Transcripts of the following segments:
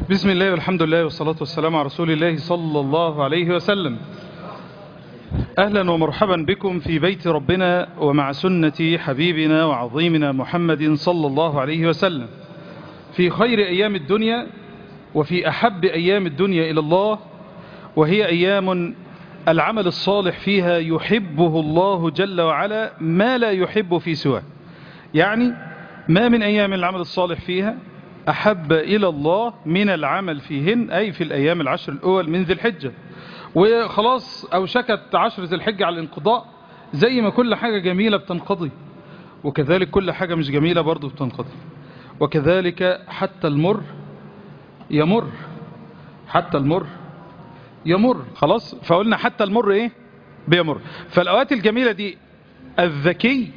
بسم الله والحمد لله والصلاة والسلام على رسول الله صلى الله عليه وسلم أهلا ومرحبا بكم في بيت ربنا ومع سنة حبيبنا وعظيمنا محمد صلى الله عليه وسلم في خير أيام الدنيا وفي أحب أيام الدنيا إلى الله وهي أيام العمل الصالح فيها يحبه الله جل وعلا ما لا يحب في سواه يعني ما من أيام العمل الصالح فيها أحب إلى الله من العمل فيهن أي في الأيام العشر الأول من ذي الحجة وخلاص أوشكت عشر ذي الحجة على الانقضاء زي ما كل حاجة جميلة بتنقضي وكذلك كل حاجة مش جميلة برضو بتنقضي وكذلك حتى المر يمر حتى المر يمر خلاص فقلنا حتى المر ايه بيمر فالأوقات الجميلة دي الذكي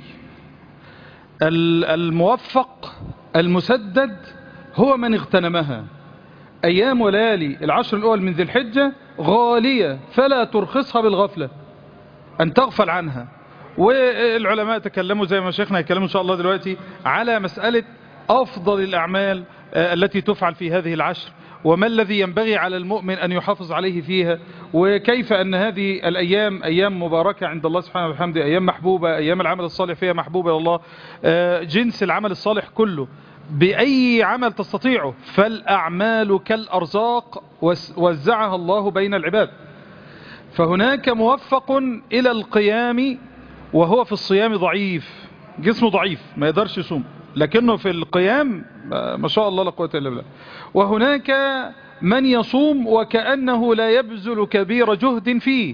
الموفق المسدد هو من اغتنمها أيام وليالي العشر الأول من ذي الحجة غالية فلا ترخصها بالغفلة أن تغفل عنها والعلماء تكلموا زي ما شيخنا يتكلموا إن شاء الله دلوقتي على مسألة أفضل الأعمال التي تفعل في هذه العشر وما الذي ينبغي على المؤمن أن يحافظ عليه فيها وكيف أن هذه الأيام أيام مباركة عند الله سبحانه وبحمده أيام محبوبة أيام العمل الصالح فيها محبوبة الله جنس العمل الصالح كله بأي عمل تستطيعه فالأعمال كالأرزاق وزعها الله بين العباد فهناك موفق إلى القيام وهو في الصيام ضعيف جسمه ضعيف ما يقدرش يصوم لكنه في القيام ما شاء الله لا قوه الا بالله وهناك من يصوم وكأنه لا يبذل كبير جهد فيه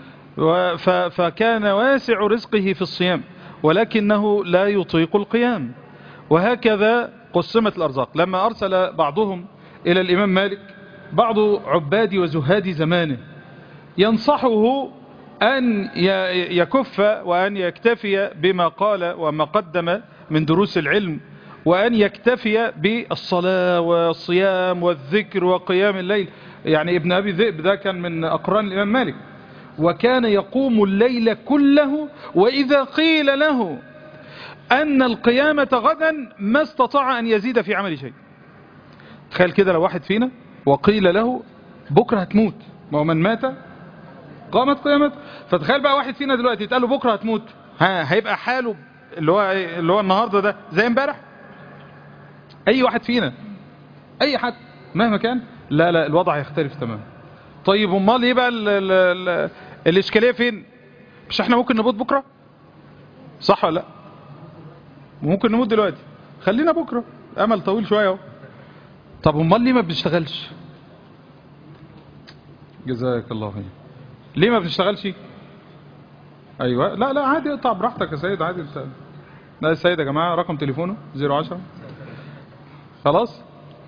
فكان واسع رزقه في الصيام ولكنه لا يطيق القيام وهكذا قسمت الأرزاق لما أرسل بعضهم إلى الإمام مالك بعض عباد وزهاد زمانه ينصحه أن يكف وأن يكتفي بما قال وما قدم من دروس العلم وأن يكتفي بالصلاة والصيام والذكر وقيام الليل يعني ابن أبي ذئب ده كان من أقران الإمام مالك وكان يقوم الليل كله وإذا قيل له أن القيامة غدا ما استطاع أن يزيد في عمل شيء تخيل كده لو واحد فينا وقيل له بكرة هتموت ما هو من مات قامت قيامته فتخيل بقى واحد فينا دلوقتي يتقال له بكرة هتموت ها هيبقى حاله اللي هو اللي هو النهارده ده زي امبارح اي واحد فينا اي حد مهما كان لا لا الوضع هيختلف تماما طيب امال ايه بقى ال ال ال الاشكاليه فين مش احنا ممكن نموت بكره صح ولا لا ممكن نموت دلوقتي خلينا بكره امل طويل شويه اهو طب امال ليه ما بنشتغلش جزاك الله خير ليه ما بنشتغلش ايوه لا لا عادي اقطع براحتك يا سيد عادي بتاع. لا يا سيد يا جماعه رقم تليفونه 010 خلاص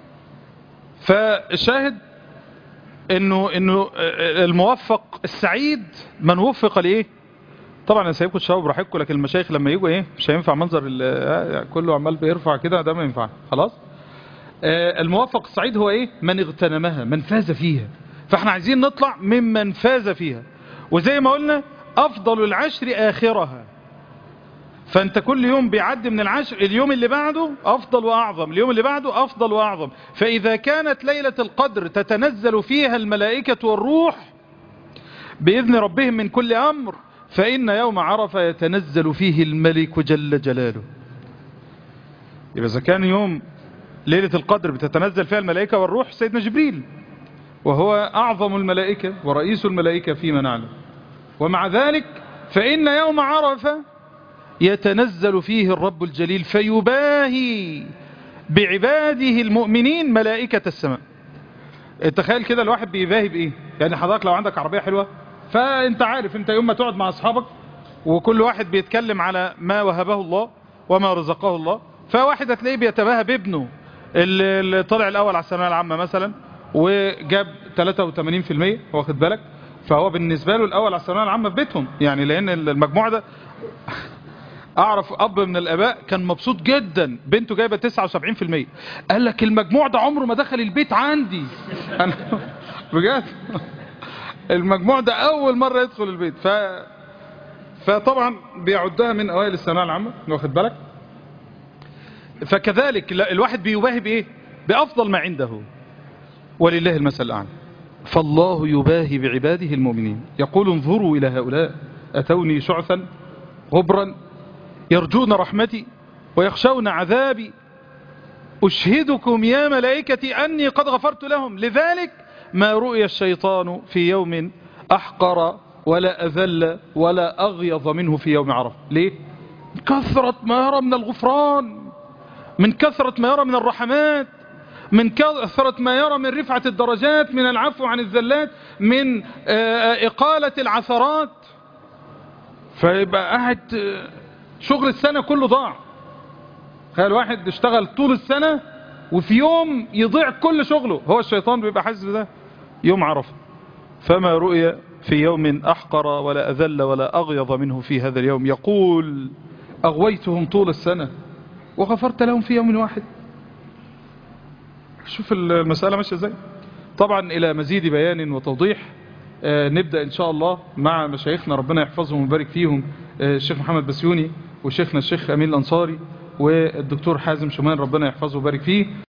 فالشاهد انه انه الموفق السعيد من وفق لايه طبعا انا سايبكم تشاوروا براحتكم لكن المشايخ لما يجوا ايه مش هينفع منظر كله عمال بيرفع كده ده ما ينفع خلاص الموفق السعيد هو ايه من اغتنمها من فاز فيها فاحنا عايزين نطلع ممن فاز فيها وزي ما قلنا أفضل العشر آخرها فأنت كل يوم بيعدي من العشر اليوم اللي بعده أفضل وأعظم اليوم اللي بعده أفضل وأعظم فإذا كانت ليلة القدر تتنزل فيها الملائكة والروح بإذن ربهم من كل أمر فإن يوم عرفة يتنزل فيه الملك جل جلاله يبقى إذا كان يوم ليلة القدر بتتنزل فيها الملائكة والروح سيدنا جبريل وهو أعظم الملائكة ورئيس الملائكة فيما نعلم ومع ذلك فإن يوم عرفة يتنزل فيه الرب الجليل فيباهي بعباده المؤمنين ملائكة السماء تخيل كده الواحد بيباهي بإيه يعني حضرتك لو عندك عربية حلوة فأنت عارف أنت يوم ما تقعد مع أصحابك وكل واحد بيتكلم على ما وهبه الله وما رزقه الله فواحد هتلاقيه بيتباهى بابنه اللي طلع الأول على الثانويه العامة مثلا وجاب 83% واخد بالك فهو بالنسبة له الأول على الثانويه العامة في بيتهم يعني لأن المجموع ده أعرف أب من الآباء كان مبسوط جدا بنته جايبة 79% قال لك المجموع ده عمره ما دخل البيت عندي أنا بجد المجموع ده أول مرة يدخل البيت ف فطبعا بيعدها من أوائل الثانويه العامة واخد بالك فكذلك الواحد بيباهي بإيه بأفضل ما عنده ولله المثل الأعلى فالله يباهي بعباده المؤمنين يقول انظروا إلى هؤلاء أتوني شعثا غبرا يرجون رحمتي ويخشون عذابي أشهدكم يا ملائكتي أني قد غفرت لهم لذلك ما رؤي الشيطان في يوم أحقر ولا أذل ولا أغيظ منه في يوم عرف ليه؟ كثرة ما يرى من الغفران من كثرة ما يرى من الرحمات من كثرة ما يرى من رفعة الدرجات من العفو عن الزلات من إقالة العثرات فيبقى قاعد شغل السنة كله ضاع تخيل واحد اشتغل طول السنة وفي يوم يضيع كل شغله هو الشيطان بيبقى حاسس بده يوم عرفه فما رؤي في يوم أحقر ولا أذل ولا أغيظ منه في هذا اليوم يقول أغويتهم طول السنة وغفرت لهم في يوم واحد شوف المسألة ماشية ازاي طبعا إلى مزيد بيان وتوضيح آه نبدأ إن شاء الله مع مشايخنا ربنا يحفظهم ويبارك فيهم آه الشيخ محمد بسيوني وشيخنا الشيخ أمين الأنصاري والدكتور حازم شمان ربنا يحفظه ويبارك فيه